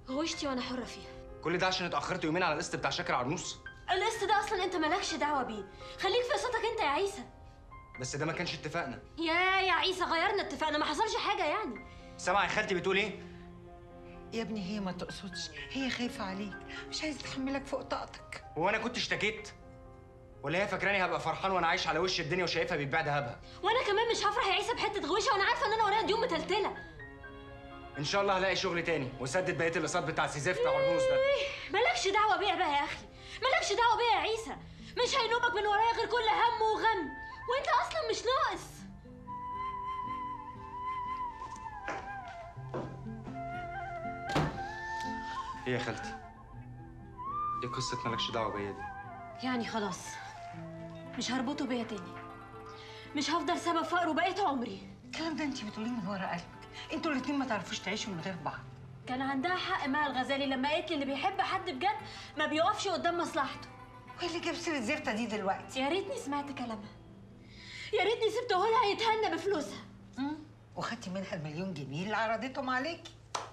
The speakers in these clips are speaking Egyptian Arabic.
غوشتي وانا حره فيها كل ده عشان اتاخرت يومين على القسط بتاع شاكر عرنوس القسط ده اصلا انت مالكش دعوه بيه خليك في قصتك انت يا عيسى بس ده ما كانش اتفاقنا يا يا عيسى غيرنا اتفاقنا ما حصلش حاجه يعني سامع يا خالتي بتقول ايه يا ابني هي ما تقصدش هي خايفة عليك مش عايزة تحملك فوق طاقتك هو انا كنت اشتكيت ولا هي فاكراني هبقى فرحان وانا عايش على وش الدنيا وشايفها بيتباع دهبها وانا كمان مش هفرح يا عيسى بحته غويشه وانا عارفه ان انا ورايا ديون متلتله ان شاء الله هلاقي شغل تاني وسدد بقيه الاقساط بتاع سيزيف بتاع عرنوس ده مالكش دعوه بيا بقى يا اخي مالكش دعوه بيا يا عيسى مش هينوبك من ورايا غير كل هم وغم وانت اصلا مش ناقص ايه يا خالتي ايه قصه مالكش دعوه بيا دي يعني خلاص مش هربطه بيا تاني مش هفضل سبب فقره بقيت عمري الكلام ده انت بتقوليه من ورا قلبك انتوا الاتنين ما تعرفوش تعيشوا من غير بعض كان عندها حق مع الغزالي لما قالت لي اللي بيحب حد بجد ما بيقفش قدام مصلحته وايه اللي جاب سيرة الزفتة دي دلوقتي؟ يا ريتني سمعت كلامها يا ريتني سبته لها يتهنى بفلوسها مم. وخدتي منها المليون جنيه اللي عرضتهم عليكي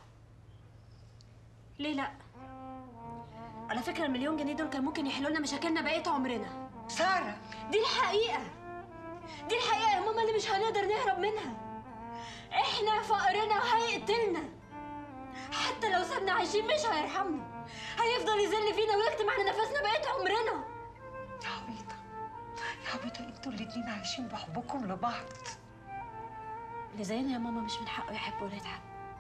ليه لا على فكره المليون جنيه دول كان ممكن يحلوا لنا مشاكلنا بقيه عمرنا سارة دي الحقيقه دي الحقيقه يا ماما اللي مش هنقدر نهرب منها احنا فقرنا هيقتلنا حتى لو سابنا عايشين مش هيرحمنا هيفضل يذل فينا ويكتم على نفسنا بقيه عمرنا يا عبيطة يا عبيطة انتوا الاتنين عايشين بحبكم لبعض اللي زينا يا ماما مش من حقه يحب ولا يتحب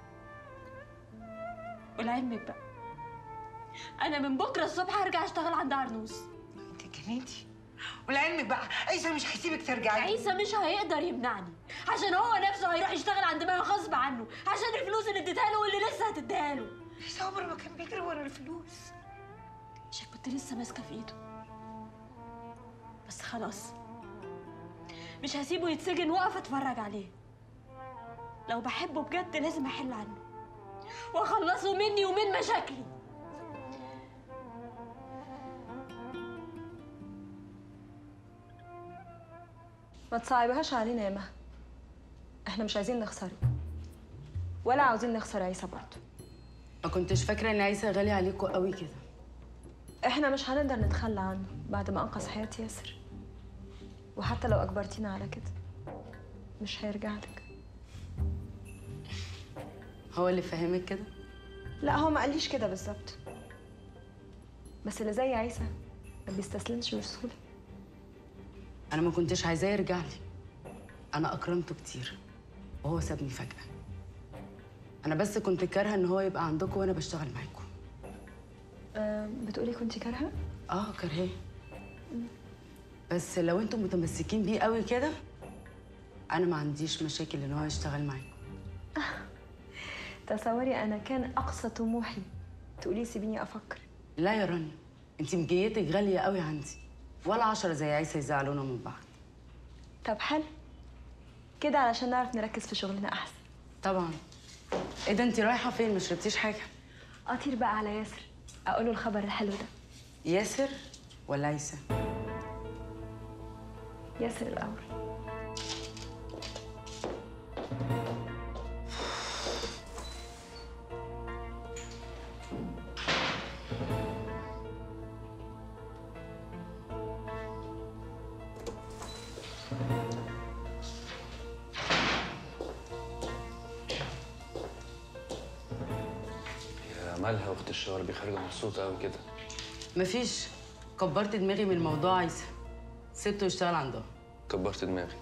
ولعلمك بقى انا من بكره الصبح هرجع اشتغل عند عرنوس انت جنيتي ولعلمك بقى عيسى مش هيسيبك ترجعي عيسى مش هيقدر يمنعني عشان هو نفسه هيروح يشتغل عند بقى غصب عنه عشان الفلوس اللي اديتها له واللي لسه هتديها له عيسى عمره ما كان بيجري ورا الفلوس عشان كنت لسه ماسكه في ايده بس خلاص مش هسيبه يتسجن واقف اتفرج عليه لو بحبه بجد لازم احل عنه واخلصه مني ومن مشاكلي ما تصعبهاش علينا يا مها احنا مش عايزين نخسره ولا عاوزين نخسر عيسى برضه ما كنتش فاكره ان عيسى غالي عليكم قوي كده احنا مش هنقدر نتخلى عنه بعد ما انقذ حياة ياسر وحتى لو اجبرتينا على كده مش هيرجع لك هو اللي فهمك كده لا هو ما قاليش كده بالظبط بس اللي زي عيسى ما بيستسلمش بسهولة انا ما كنتش عايزاه يرجع لي انا اكرمته كتير وهو سابني فجاه انا بس كنت كارهه ان هو يبقى عندكم وانا بشتغل معاكم أه بتقولي كنتي كارهة؟ اه كارهاه بس لو انتم متمسكين بيه قوي كده انا ما عنديش مشاكل ان هو يشتغل معاكم تصوري انا كان اقصى طموحي تقولي سيبيني افكر لا يا رنا انت مجيتك غاليه قوي عندي ولا عشرة زي عيسى يزعلونا من بعض طب حلو كده علشان نعرف نركز في شغلنا احسن طبعا ايه ده انت رايحه فين ما شربتيش حاجه اطير بقى على ياسر اقوله الخبر الحلو ده ياسر ولا عيسى ياسر الاول يا مالها اخت الشواربي خارجه مبسوطه قوي كده مفيش كبرت دماغي من موضوع عيسى سبته يشتغل عندها كبرت دماغي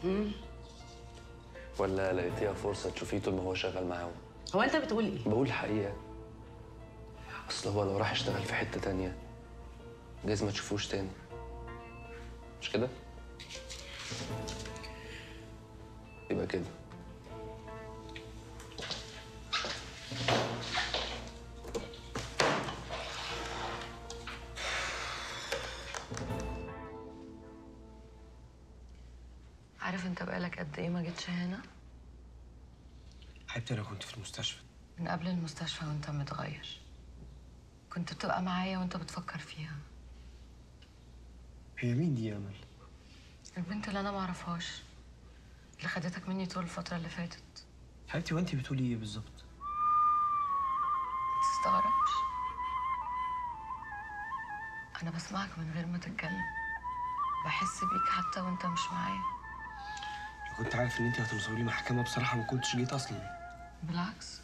ولا لقيتيها فرصه تشوفيه طول ما هو شغال معاهم هو انت بتقول ايه بقول الحقيقه اصل هو لو راح يشتغل في حته تانية جايز ما تشوفوش تاني مش كده يبقى كده عارف انت بقالك قد ايه ما جيتش هنا حبيبتي انا كنت في المستشفى من قبل المستشفى وانت متغير كنت بتبقى معايا وانت بتفكر فيها هي مين دي يا امل البنت اللي انا معرفهاش اللي خدتك مني طول الفترة اللي فاتت حبيبتي وانت بتقولي ايه بالظبط تستغربش انا بسمعك من غير ما تتكلم بحس بيك حتى وانت مش معايا لو كنت عارف ان انت هتوصلي لي محكمه بصراحه ما كنتش جيت اصلا بالعكس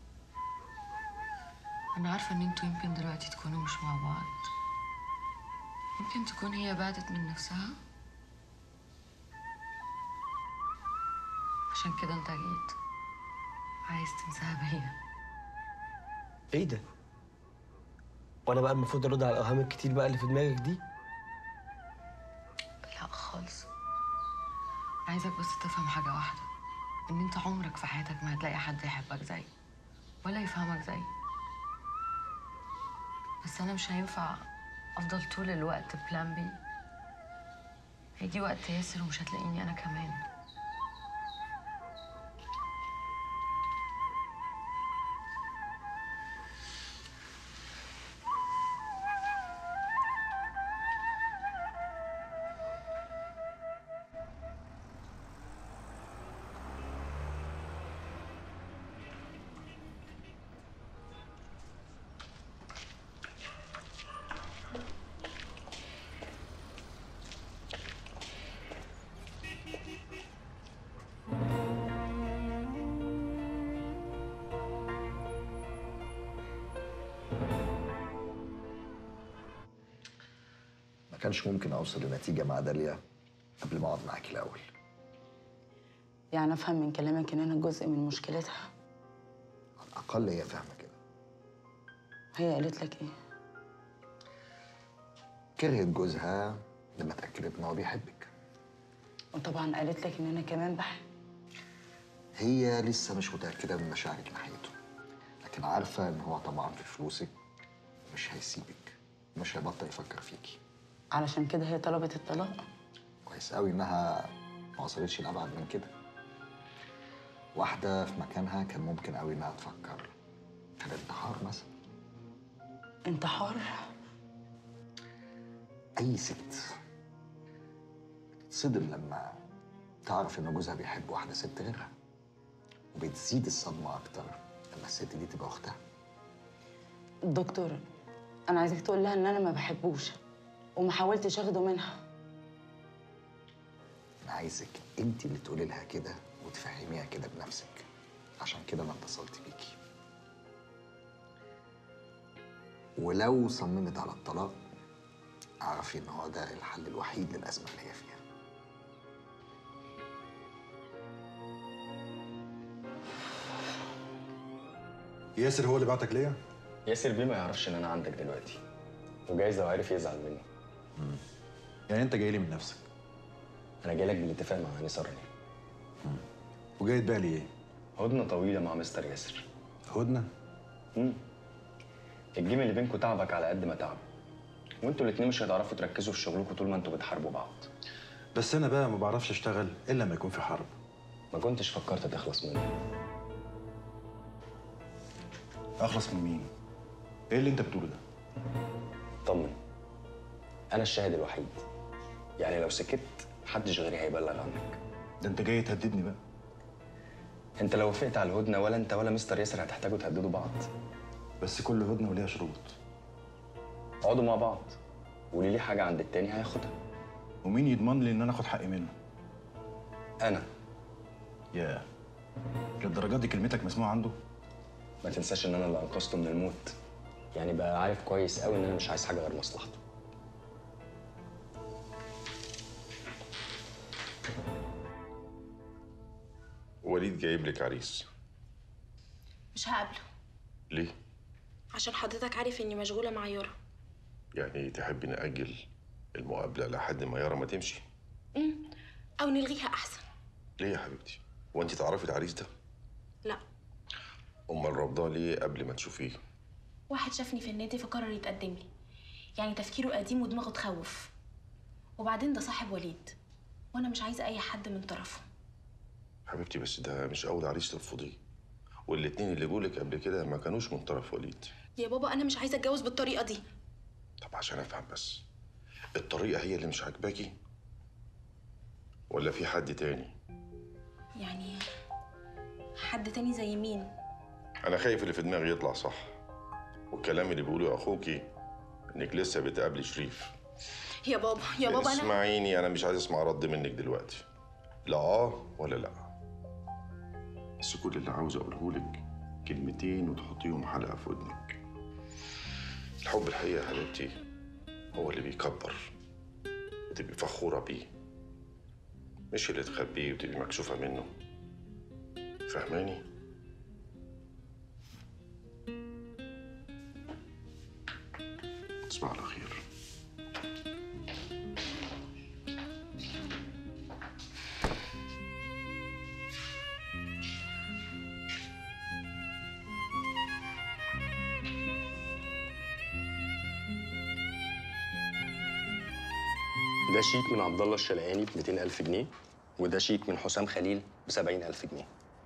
انا عارفه ان انتوا يمكن دلوقتي تكونوا مش مع بعض يمكن تكون هي بعدت من نفسها عشان كده انت جيت عايز تنساها بيا ايه ده وانا بقى المفروض ارد على الاوهام الكتير بقى اللي في دماغك دي لا خالص عايزك بس تفهم حاجة واحدة إن أنت عمرك في حياتك ما هتلاقي حد يحبك زي ولا يفهمك زي بس أنا مش هينفع أفضل طول الوقت بلان بي هيجي وقت ياسر ومش هتلاقيني أنا كمان ما كانش ممكن اوصل لنتيجه مع داليا قبل ما اقعد معاكي الاول يعني افهم من كلامك ان انا جزء من مشكلتها على الاقل هي فاهمه كده هي قالت لك ايه كرهت جوزها لما اتاكدت ان هو بيحبك وطبعا قالت لك ان انا كمان بحب هي لسه مش متاكده من مشاعرك ناحيته لكن عارفه ان هو طبعا في فلوسك مش هيسيبك مش هيبطل يفكر فيكي علشان كده هي طلبت الطلاق كويس قوي انها ما وصلتش لابعد من كده واحده في مكانها كان ممكن قوي انها تفكر في الانتحار مثلا انتحار اي ست بتتصدم لما تعرف ان جوزها بيحب واحده ست غيرها وبتزيد الصدمه اكتر لما الست دي تبقى اختها الدكتور انا عايزك تقول لها ان انا ما بحبوش وما حاولتش اخده منها انا عايزك انت اللي تقولي لها كده وتفهميها كده بنفسك عشان كده انا اتصلت بيكي ولو صممت على الطلاق اعرفي ان هو ده الحل الوحيد للازمه اللي هي فيها ياسر هو اللي بعتك ليا؟ ياسر بيه ما يعرفش ان انا عندك دلوقتي وجايز لو عرف يزعل مني يعني انت جاي لي من نفسك انا جاي لك بالاتفاق مع هاني صرني وجاي تبيع لي ايه؟ هدنه طويله مع مستر ياسر هدنه؟ امم الجيم اللي بينكم تعبك على قد ما تعب وانتوا الاتنين مش هتعرفوا تركزوا في شغلكم طول ما انتوا بتحاربوا بعض بس انا بقى ما بعرفش اشتغل الا لما يكون في حرب ما كنتش فكرت تخلص مني اخلص من مين؟ ايه اللي انت بتقوله ده؟ طمن انا الشاهد الوحيد يعني لو سكت محدش غيري هيبلغ عنك ده انت جاي تهددني بقى انت لو وافقت على الهدنه ولا انت ولا مستر ياسر هتحتاجوا تهددوا بعض بس كل هدنه وليها شروط اقعدوا مع بعض واللي ليه حاجه عند التاني هياخدها ومين يضمن لي ان انا اخد حقي منه؟ انا يا للدرجه دي كلمتك مسموعه عنده؟ ما تنساش ان انا اللي انقذته من الموت يعني بقى عارف كويس قوي ان انا مش عايز حاجه غير مصلحته وليد جايب لك عريس مش هقابله ليه؟ عشان حضرتك عارف اني مشغوله مع يارا يعني تحبي نأجل المقابلة لحد ما يارا ما تمشي؟ امم او نلغيها احسن ليه يا حبيبتي؟ هو انت تعرفي العريس ده؟ لا امال رافضاه ليه قبل ما تشوفيه؟ واحد شافني في النادي فقرر يتقدم لي يعني تفكيره قديم ودماغه تخوف وبعدين ده صاحب وليد وانا مش عايزه اي حد من طرفه حبيبتي بس ده مش أول عريس ترفضيه والاتنين اللي جولك قبل كده ما كانوش من طرف وليد يا بابا انا مش عايزه اتجوز بالطريقه دي طب عشان أفهم بس الطريقة هي اللي مش عاجباكي؟ ولا في حد تاني؟ يعني حد تاني زي مين أنا خايف اللي في دماغي يطلع صح والكلام اللي بيقوله اخوكي انك لسه بتقابلي شريف يا بابا يا بابا انا اسمعيني انا مش عايز اسمع رد منك دلوقتي لا اه ولا لا بس كل اللي عاوز اقوله لك كلمتين وتحطيهم حلقه في ودنك الحب الحقيقه يا حبيبتي هو اللي بيكبر وتبقي فخوره بيه مش اللي تخبيه وتبقي مكسوفه منه فاهماني تصبح على خير ده شيك من عبد الله الشلقاني ب 200000 جنيه وده شيك من حسام خليل ب 70000 جنيه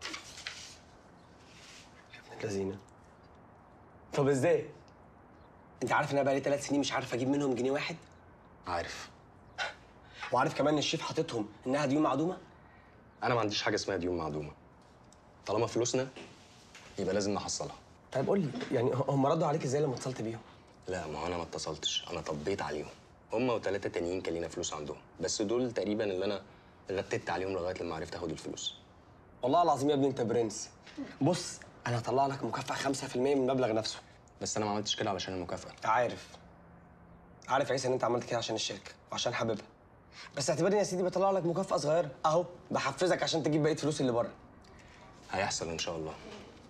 لذينه طب ازاي؟ انت عارف ان انا بقالي ثلاث سنين مش عارف اجيب منهم جنيه واحد؟ عارف وعارف كمان ان الشيف حاططهم انها ديون معدومه؟ انا ما عنديش حاجه اسمها ديون معدومه طالما فلوسنا يبقى لازم نحصلها طيب قول لي يعني هم ردوا عليك ازاي لما اتصلت بيهم؟ لا ما هو انا ما اتصلتش انا طبيت عليهم هما وثلاثه تانيين كان لينا فلوس عندهم بس دول تقريبا اللي انا غتت عليهم لغايه لما عرفت اخد الفلوس والله العظيم يا ابني انت برنس بص انا هطلع لك مكافاه 5% من المبلغ نفسه بس انا ما عملتش كده علشان المكافاه عارف عارف يا عيسى ان انت عملت كده عشان الشركه وعشان حبيبها بس اعتبرني يا سيدي بطلع لك مكافاه صغيره اهو بحفزك عشان تجيب بقيه فلوس اللي بره هيحصل ان شاء الله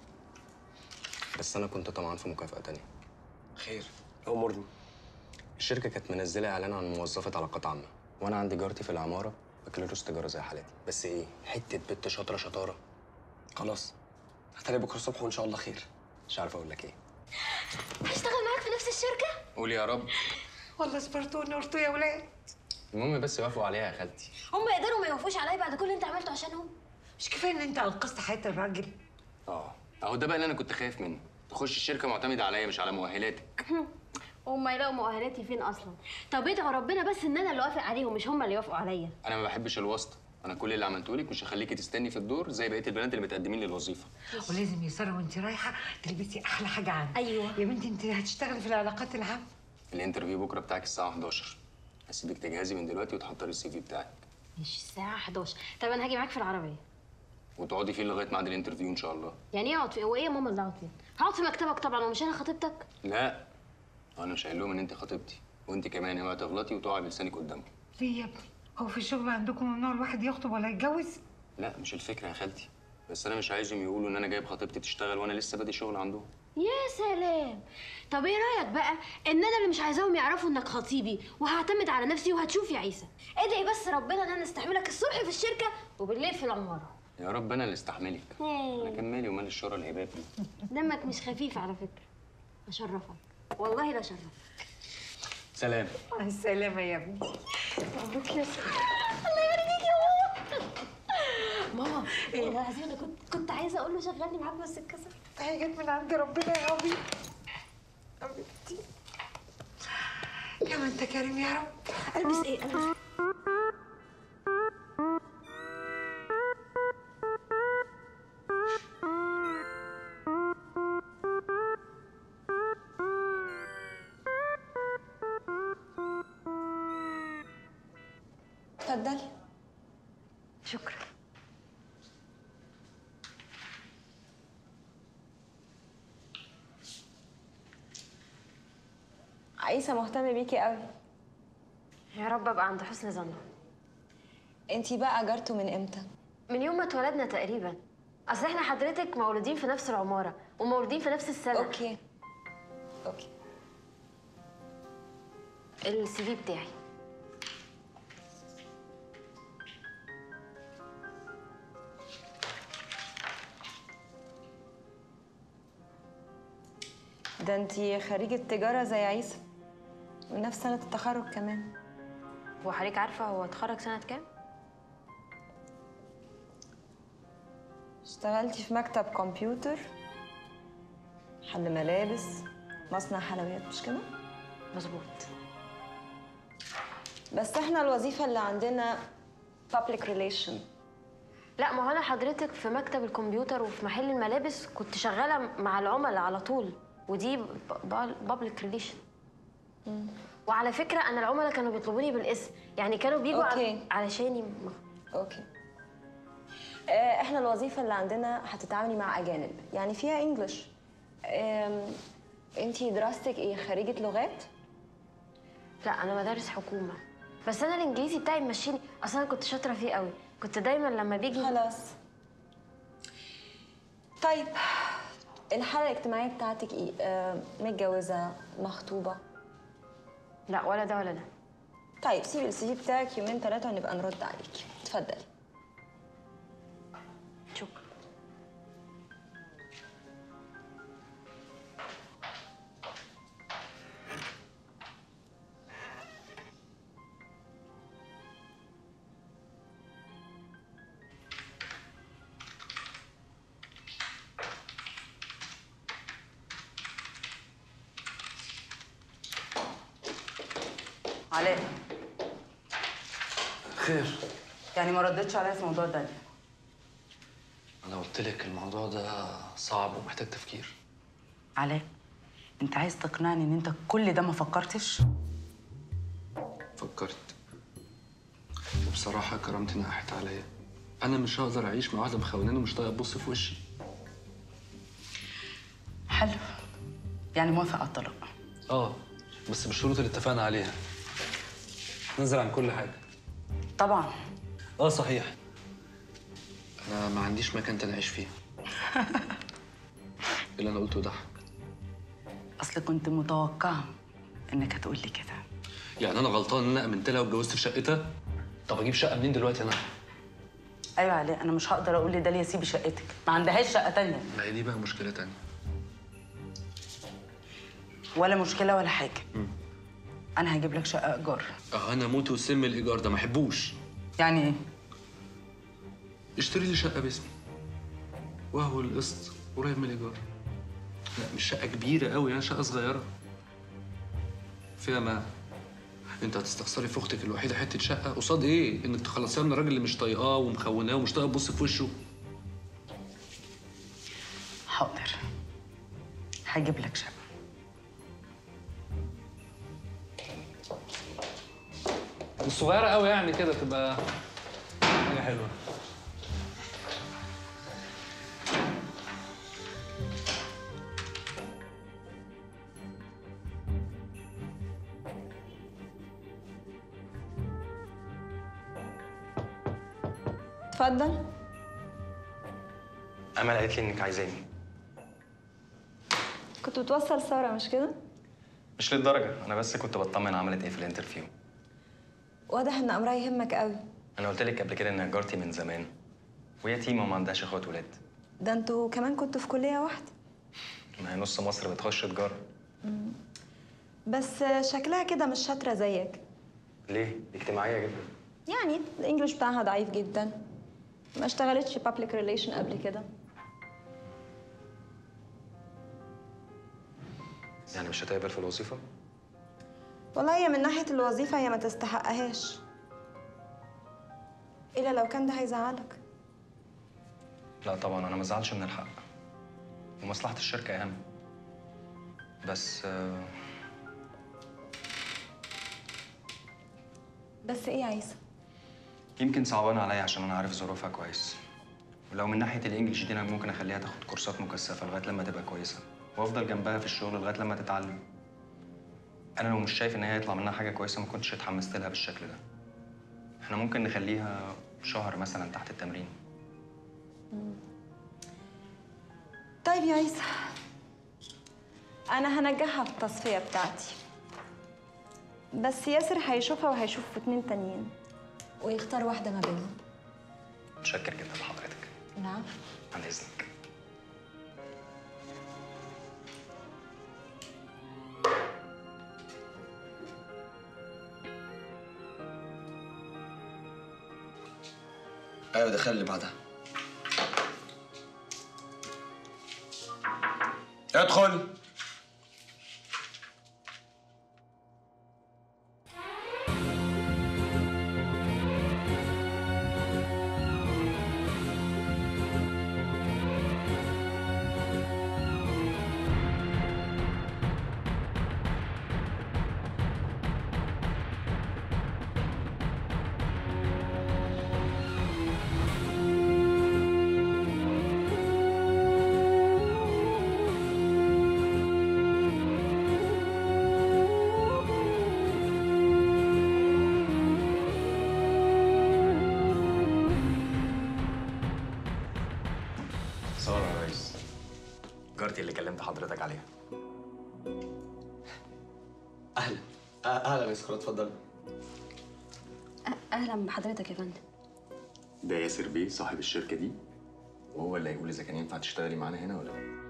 بس انا كنت طمعان في مكافاه تانية خير امرني الشركه كانت منزله اعلان عن موظفه علاقات عامه وانا عندي جارتي في العماره بكالوريوس تجاره زي حالاتي بس ايه حته بنت شاطره شطاره خلاص هتلاقي بكره الصبح وان شاء الله خير مش عارف اقول لك ايه هشتغل معاك في نفس الشركه قولي يا رب والله صبرتوني قلتوا يا ولاد المهم بس يوافقوا عليها يا خالتي هم يقدروا ما يوقفوش عليا بعد كل اللي انت عملته عشانهم مش كفايه ان انت انقذت حياه الراجل اه اهو ده بقى اللي انا كنت خايف منه تخش الشركه معتمده عليا مش على مؤهلاتك هم يلاقوا مؤهلاتي فين اصلا طب ادعوا ربنا بس ان انا اللي وافق عليهم مش هم اللي يوافقوا عليا انا ما بحبش الواسطه انا كل اللي عملته لك مش هخليكي تستني في الدور زي بقيه البنات اللي متقدمين للوظيفه ولازم يا ساره وانت رايحه تلبسي احلى حاجه عندك ايوه يا بنتي انت هتشتغلي في العلاقات العامه الانترفيو بكره بتاعك الساعه 11 هسيبك تجهزي من دلوقتي وتحضري السي في بتاعك مش الساعه 11 طب انا هاجي معاك في العربيه وتقعدي فيه لغايه ميعاد الانترفيو ان شاء الله يعني ايه اقعد في هو ايه يا ماما اللي اقعد فين هقعد في مكتبك طبعا ومش انا خطيبتك لا انا مش قايل لهم ان انت خطيبتي وانت كمان اوعي تغلطي وتقعي بلسانك قدامهم ليه يا ابني هو في الشغل عندكم ممنوع الواحد يخطب ولا يتجوز لا مش الفكره يا خالتي بس انا مش عايزهم يقولوا ان انا جايب خطيبتي تشتغل وانا لسه بادئ شغل عندهم يا سلام طب ايه رايك بقى ان انا اللي مش عايزاهم يعرفوا انك خطيبي وهعتمد على نفسي وهتشوف يا عيسى ادعي بس ربنا ان انا استحملك الصبح في الشركه وبالليل في العماره يا رب انا اللي استحملك انا كان مالي ومال الشهره الهباب دي دمك مش خفيف على فكره اشرفك والله لا شرف سلام مع السلامه يا ابني مبروك يا ساره الله يبارك يا ماما ماما ايه العظيم انا كنت كنت عايزه اقول له شغلني معاك بس اتكسر هي جت من عند ربنا يا عبيد حبيبتي يا ما انت كريم يا رب البس ايه البس اتفضلي شكرا عيسى مهتم بيكي قوي يا رب ابقى عند حسن ظنه انتي بقى جارته من امتى من يوم ما اتولدنا تقريبا اصل احنا حضرتك مولودين في نفس العماره ومولودين في نفس السنه اوكي اوكي السي في بتاعي ده انتي خريجة تجارة زي عيسى ونفس سنة التخرج كمان هو حضرتك عارفه هو اتخرج سنه كام اشتغلتي في مكتب كمبيوتر حل ملابس مصنع حلويات مش كده؟ مظبوط بس احنا الوظيفة اللي عندنا public relation لا ما هو انا حضرتك في مكتب الكمبيوتر وفي محل الملابس كنت شغاله مع العملاء على طول ودي بابليك ريليشن وعلى فكره انا العملاء كانوا بيطلبوني بالاسم يعني كانوا بيجوا أوكي. على- علشاني اوكي آه، احنا الوظيفه اللي عندنا هتتعاملي مع اجانب يعني فيها انجلش انتي دراستك ايه خريجه لغات لا انا مدارس حكومه بس انا الانجليزي بتاعي ماشيني اصلا كنت شاطره فيه قوي كنت دايما لما بيجي خلاص طيب الحاله الاجتماعيه بتاعتك ايه آه، متجوزه مخطوبه لا ولا ده ولا ده طيب سيبي السي في بتاعك يومين ثلاثه ونبقى نرد عليكي اتفضلي شكرا علاء خير يعني ما ردتش عليا في موضوع داليا انا قلت لك الموضوع ده صعب ومحتاج تفكير علاء انت عايز تقنعني ان انت كل ده ما فكرتش فكرت وبصراحة كرامتي نقحت عليا أنا مش هقدر أعيش مع واحدة مخوناني ومش طايقة تبص في وشي حلو يعني موافق على الطلاق آه بس بالشروط اللي اتفقنا عليها نزل عن كل حاجة طبعا آه صحيح أنا ما عنديش مكان تاني أعيش فيه اللي أنا قلته ضحك اصل كنت متوقعه انك هتقول لي كده يعني أنا غلطان إن أنا أمنت لها واتجوزت في شقتها طب أجيب شقة منين دلوقتي أنا؟ ايوه علاء انا مش هقدر اقول لداليا سيبي شقتك ما عندهاش شقه تانية ما هي دي بقى مشكلة تانية ولا مشكله ولا حاجه مم. انا هجيب لك شقه ايجار اه انا موت وسم الايجار ده ما احبوش يعني ايه اشتري لي شقه باسمي وهو القسط قريب من الايجار لا مش شقه كبيره قوي يعني شقه صغيره فيها ما انت هتستخسري في اختك الوحيده حته شقه قصاد ايه انك تخلصيها من الراجل اللي مش طايقاه ومخوناه ومش طايقه تبص في وشه حاضر هجيب لك شقه مش صغيره قوي يعني كده تبقى حاجه حلوه اتفضل امل قالت لي انك عايزاني كنت بتوصل ساره مش كده مش للدرجه انا بس كنت بطمن عملت ايه في الانترفيو واضح ان امرها يهمك قوي انا قلت لك قبل كده انها جارتي من زمان وهي تيمه وما عندهاش اخوات ولاد ده انتوا كمان كنتوا في كليه واحده ما هي نص مصر بتخش تجاره مم. بس شكلها كده مش شاطره زيك ليه دي اجتماعيه جدا يعني الانجليش بتاعها ضعيف جدا ما اشتغلتش بابليك ريليشن قبل كده يعني مش هتقبل في الوظيفه والله هي من ناحيه الوظيفه هي ما تستحقهاش الا لو كان ده هيزعلك لا طبعا انا ما زعلش من الحق ومصلحه الشركه اهم بس آه، بس ايه يا عيسى يمكن صعبانه عليا عشان انا عارف ظروفها كويس ولو من ناحيه الانجليش دي انا ممكن اخليها تاخد كورسات مكثفه لغايه لما تبقى كويسه وافضل جنبها في الشغل لغايه لما تتعلم انا لو مش شايف ان هي يطلع منها حاجه كويسه ما كنتش اتحمست لها بالشكل ده احنا ممكن نخليها شهر مثلا تحت التمرين طيب يا عيسى انا هنجحها في التصفيه بتاعتي بس ياسر هيشوفها وهيشوف اتنين تانيين ويختار واحده ما بينهم متشكر جدا لحضرتك نعم عن اذنك ايوه دخل اللي بعدها ادخل عرفت حضرتك عليها اهلا أه- اهلا يا سكر اتفضل اهلا بحضرتك يا فندم ده ياسر بيه صاحب الشركه دي وهو اللي هيقول اذا كان ينفع تشتغلي معانا هنا ولا لا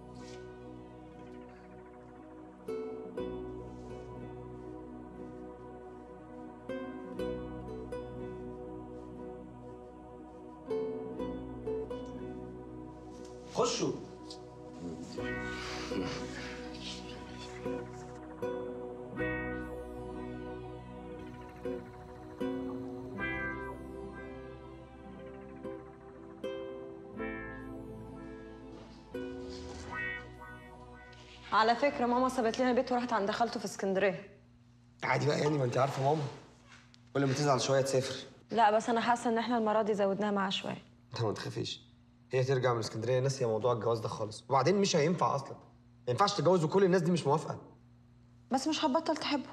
خشوا على فكره ماما سابت لنا البيت وراحت عند خالته في اسكندريه عادي بقى يعني ما انت عارفه ماما كل ما تزعل شويه تسافر لا بس انا حاسه ان احنا المره دي زودناها معاها شويه لا ما تخافيش هي ترجع من اسكندريه ناسيه موضوع الجواز ده خالص وبعدين مش هينفع اصلا ما ينفعش تتجوز وكل الناس دي مش موافقه بس مش هتبطل تحبه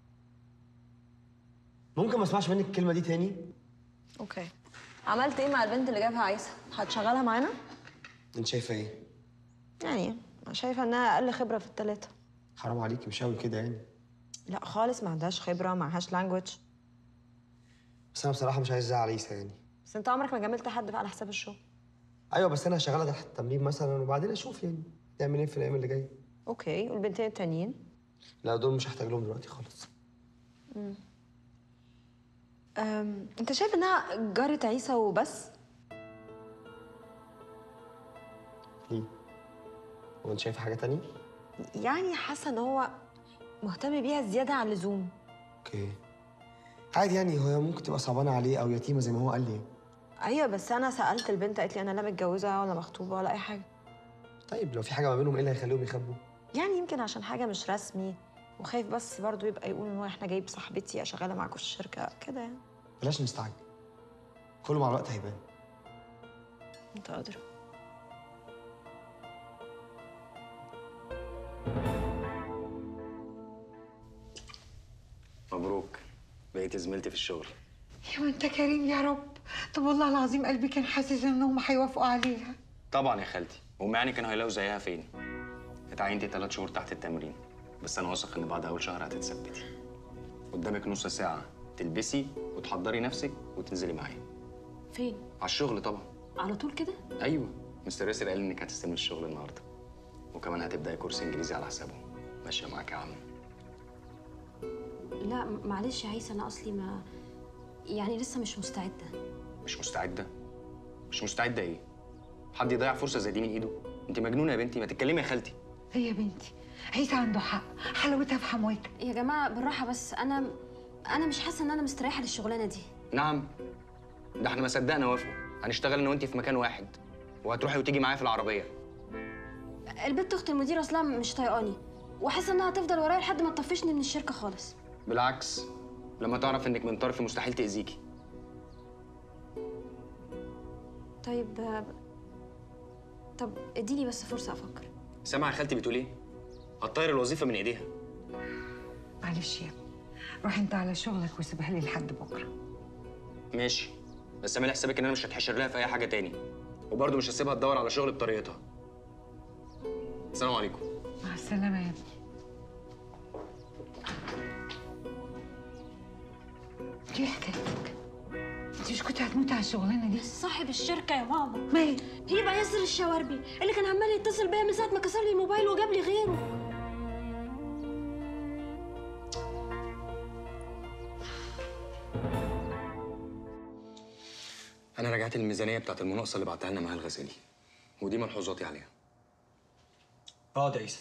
ممكن ما اسمعش منك الكلمه دي تاني اوكي عملت ايه مع البنت اللي جابها عيسى هتشغلها معانا انت شايفه ايه يعني شايفه انها اقل خبره في الثلاثه حرام عليكي مش قوي كده يعني لا خالص ما عندهاش خبره ما معهاش لانجوج بس انا بصراحه مش عايز ازعل عيسى يعني بس انت عمرك ما جاملت حد بقى على حساب الشغل ايوه بس انا هشغلها تحت التمرين مثلا وبعدين اشوف يعني تعمل ايه في الايام اللي جايه اوكي والبنتين التانيين لا دول مش هحتاج لهم دلوقتي خالص مم. أم، انت شايف انها جارة عيسى وبس ليه هو انت شايفه حاجه تانية يعني حاسه ان هو مهتم بيها زياده عن اللزوم اوكي عادي يعني هو ممكن تبقى صعبانه عليه او يتيمه زي ما هو قال لي ايوه بس انا سالت البنت قالت لي انا لا متجوزه ولا مخطوبه ولا اي حاجه طيب لو في حاجه ما بينهم ايه اللي هيخليهم يخبوا يعني يمكن عشان حاجه مش رسمي وخايف بس برضو يبقى يقول ان هو احنا جايب صاحبتي شغاله معاكم في الشركه كده يعني بلاش نستعجل كله مع الوقت هيبان انت قادر مبروك بقيتي زميلتي في الشغل يا ما انت كريم يا رب طب والله العظيم قلبي كان حاسس انهم هيوافقوا عليها طبعا يا خالتي هم يعني كانوا هيلاقوا زيها فين اتعينتي ثلاث شهور تحت التمرين بس انا واثق ان بعد اول شهر هتتثبتي قدامك نص ساعه تلبسي وتحضري نفسك وتنزلي معايا فين على الشغل طبعا على طول كده ايوه مستر ياسر قال انك هتستلمي الشغل النهارده وكمان هتبداي كورس انجليزي على حسابه ماشيه معاك يا عم لا م- معلش يا عيسى انا اصلي ما يعني لسه مش مستعده مش مستعده مش مستعده ايه حد يضيع فرصه زي دي من ايده انت مجنونه يا بنتي ما تتكلمي يا خالتي هي يا بنتي عيسى عنده حق حلاوتها في حمواتها يا جماعه بالراحه بس انا انا مش حاسه ان انا مستريحه للشغلانه دي نعم ده احنا ما صدقنا وافقوا هنشتغل انا وانت في مكان واحد وهتروحي وتيجي معايا في العربيه البنت اخت المدير اصلا مش طايقاني وحاسه انها هتفضل ورايا لحد ما تطفشني من الشركه خالص بالعكس لما تعرف انك من طرفي مستحيل تاذيكي طيب آه، طب اديني بس فرصه افكر سامعه يا خالتي بتقول ايه هتطير الوظيفه من ايديها معلش يا ابني روح انت على شغلك وسيبها لي لحد بكره ماشي بس اعملي حسابك ان انا مش هتحشر لها في اي حاجه تاني وبرضه مش هسيبها تدور على شغل بطريقتها السلام عليكم مع السلامه يا ابني ايه حكايتك انت مش كنت هتموتي على الشغلانه دي صاحب الشركه يا ماما مال يبقى ياسر الشواربي اللي كان عمال يتصل بيا من ساعه ما كسر لي الموبايل وجاب لي غيره انا راجعت الميزانيه بتاعت المناقصه اللي بعتها لنا مها الغزالي ودي ملحوظاتي عليها اقعد يا عيسى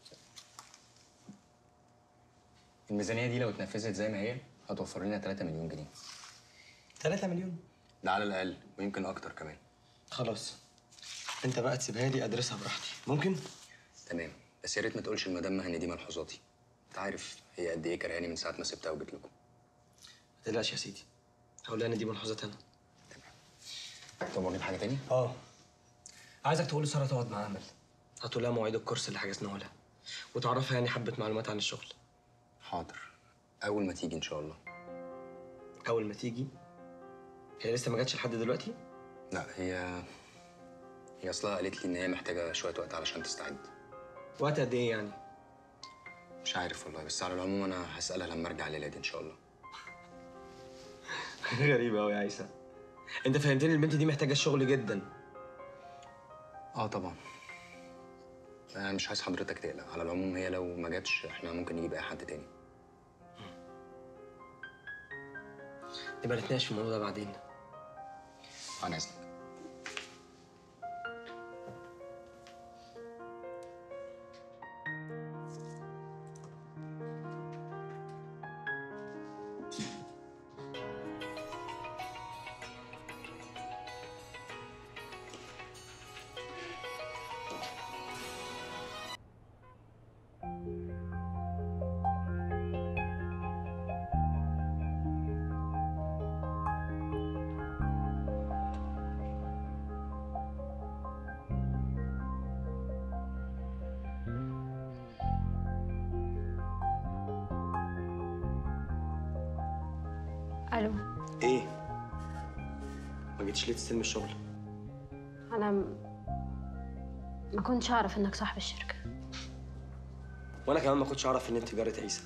الميزانيه دي لو اتنفذت زي ما هي هتوفر لنا 3 مليون جنيه 3 مليون ده على الاقل ويمكن اكتر كمان خلاص انت بقى تسيبها لي ادرسها براحتي ممكن تمام بس يا ريت ما تقولش لمدام مها ان دي ملحوظاتي انت عارف هي قد ايه كرهاني من ساعه ما سبتها وجيت لكم ما تقلقش يا سيدي هقول لها ان دي ملحوظات انا تأمرني بحاجه تاني اه عايزك تقول لساره تقعد مع امل هتقول لها مواعيد الكورس اللي حجزناه لها وتعرفها يعني حبه معلومات عن الشغل حاضر اول ما تيجي ان شاء الله اول ما تيجي هي لسه ما جاتش لحد دلوقتي لا هي هي اصلها قالت لي ان هي محتاجه شويه وقت علشان تستعد وقت قد ايه يعني مش عارف والله بس على العموم انا هسالها لما ارجع الليله دي ان شاء الله غريبة قوي يا عيسى انت فهمتني البنت دي محتاجة الشغل جدا اه طبعا انا مش عايز حضرتك تقلق على العموم هي لو ما جاتش احنا ممكن نجيب اي حد تاني نبقى نتناقش في الموضوع ده بعدين عن اذنك الو ايه ما جيتش ليه تستلم الشغل انا م- ما كنتش اعرف انك صاحب الشركه وانا كمان ما كنتش اعرف ان انت جارة عيسى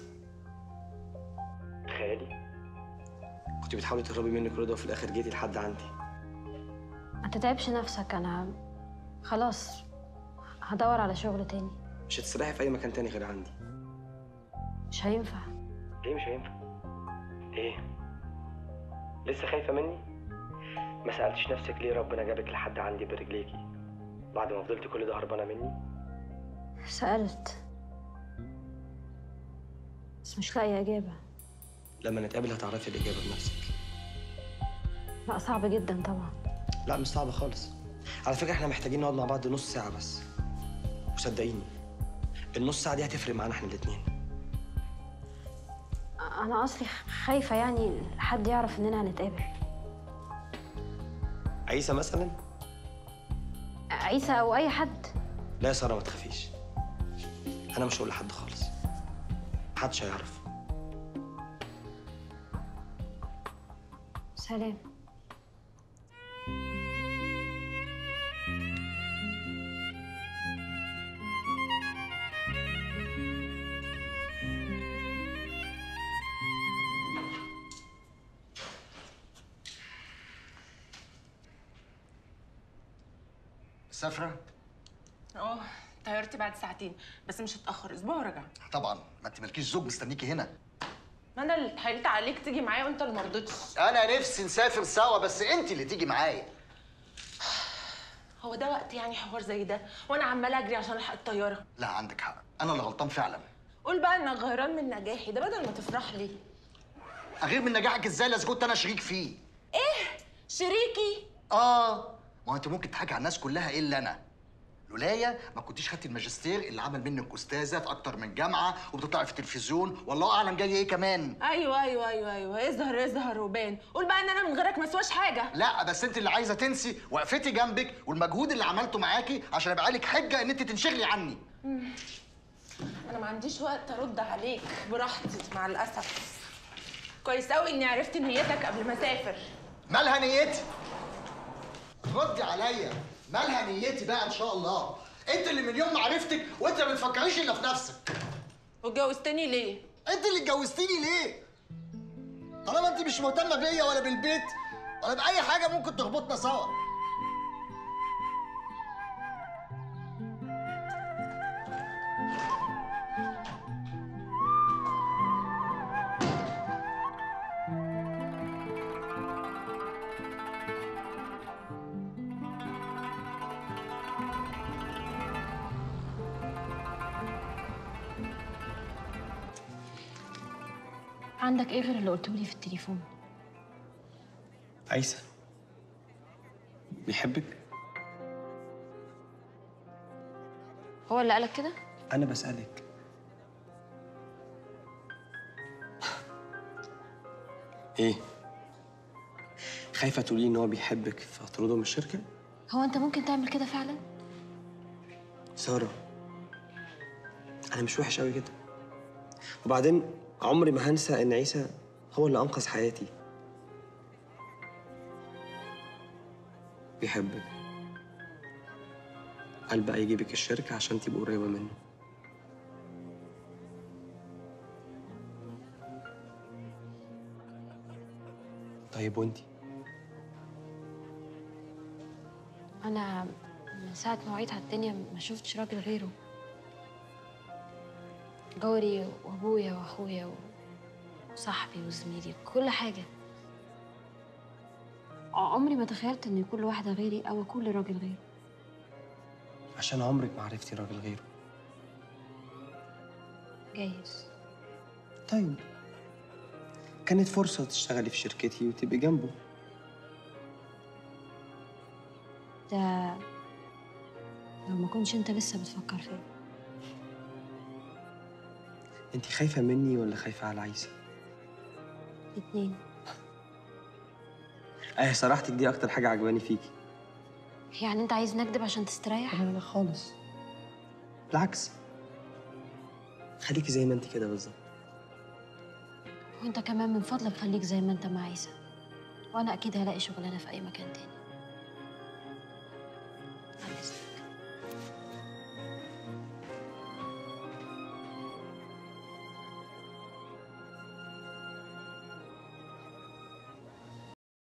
تخيلي كنت بتحاولي تهربي مني كل ده وفي الاخر جيتي لحد عندي ما تتعبش نفسك انا خلاص هدور على شغل تاني مش هتستريحي في اي مكان تاني غير عندي مش هينفع ليه مش هينفع ايه لسه خايفه مني ما سالتش نفسك ليه ربنا جابك لحد عندي برجليكي بعد ما فضلت كل ده هربانه مني سألت بس مش لاقية إجابة لما نتقابل هتعرفي الاجابه بنفسك لا صعب جدا طبعا لا مش صعبه خالص على فكره احنا محتاجين نقعد مع بعض نص ساعه بس وصدقيني النص ساعه دي هتفرق معانا احنا الاتنين أنا أصلي خايفة يعني حد يعرف إننا هنتقابل عيسى مثلا عيسى أو أي حد لا يا ساره ما تخافيش انا مش هقول لحد خالص محدش هيعرف سلام مسافرة؟ اه طيارتي بعد ساعتين بس مش هتأخر اسبوع وراجعة طبعا ما انت مالكيش زوج مستنيكي هنا ما انا اللي اتحايلت عليك تيجي معايا وانت اللي مرضتش انا نفسي نسافر سوا بس انت اللي تيجي معايا هو ده وقت يعني حوار زي ده وانا عماله اجري عشان الحق الطياره لا عندك حق انا اللي غلطان فعلا قول بقى انك غيران من نجاحي ده بدل ما تفرح لي اغير من نجاحك ازاي لازم كنت انا شريك فيه ايه شريكي اه ما هو انت ممكن تحكي على الناس كلها الا انا لولايا ما كنتيش خدتي الماجستير اللي عمل منك استاذه في اكتر من جامعه وبتطلعي في التلفزيون والله اعلم جاي ايه كمان ايوه ايوه ايوه ايوه اظهر اظهر وبان قول بقى ان انا من غيرك ما اسواش حاجه لا بس انت اللي عايزه تنسي وقفتي جنبك والمجهود اللي عملته معاكي عشان ابقى لك حجه ان انت تنشغلي عني مم. انا ما عنديش وقت ارد عليك براحتي مع الاسف كويس قوي اني عرفت نيتك قبل ما اسافر مالها نيتي ردي عليا مالها نيتي بقى ان شاء الله انت اللي من يوم ما عرفتك وانت ما بتفكريش الا في نفسك واتجوزتني ليه انت اللي اتجوزتيني ليه طالما انت مش مهتمه بيا ولا بالبيت ولا باي حاجه ممكن تربطنا سوا عندك ايه غير اللي قلته لي في التليفون عيسى بيحبك هو اللي قالك كده انا بسالك ايه خايفه تقولي ان هو بيحبك فتطرده من الشركه هو انت ممكن تعمل كده فعلا ساره انا مش وحش قوي كده وبعدين عمري ما هنسى ان عيسى هو اللي انقذ حياتي بيحبك قال بقى يجيبك الشركه عشان تبقى قريبه منه طيب وانتي انا من ساعه ما وعيت على الدنيا ما شفتش راجل غيره جاري وابويا واخويا وصاحبي وزميلي كل حاجه عمري ما تخيلت ان يكون واحده غيري او اكون لراجل غيره عشان عمرك ما عرفتي راجل غيره جايز طيب كانت فرصة تشتغلي في شركتي وتبقي جنبه ده لو ما كنتش انت لسه بتفكر فيا انتي خايفة مني ولا خايفة على عيسى؟ اتنين اه صراحتك دي أكتر حاجة عجباني فيكي يعني انت عايز نكدب عشان تستريح لا لا خالص بالعكس خليكي زي ما انتي كده بالظبط وانت كمان من فضلك خليك زي ما انت مع عيسى وانا اكيد هلاقي شغلانه في اي مكان تاني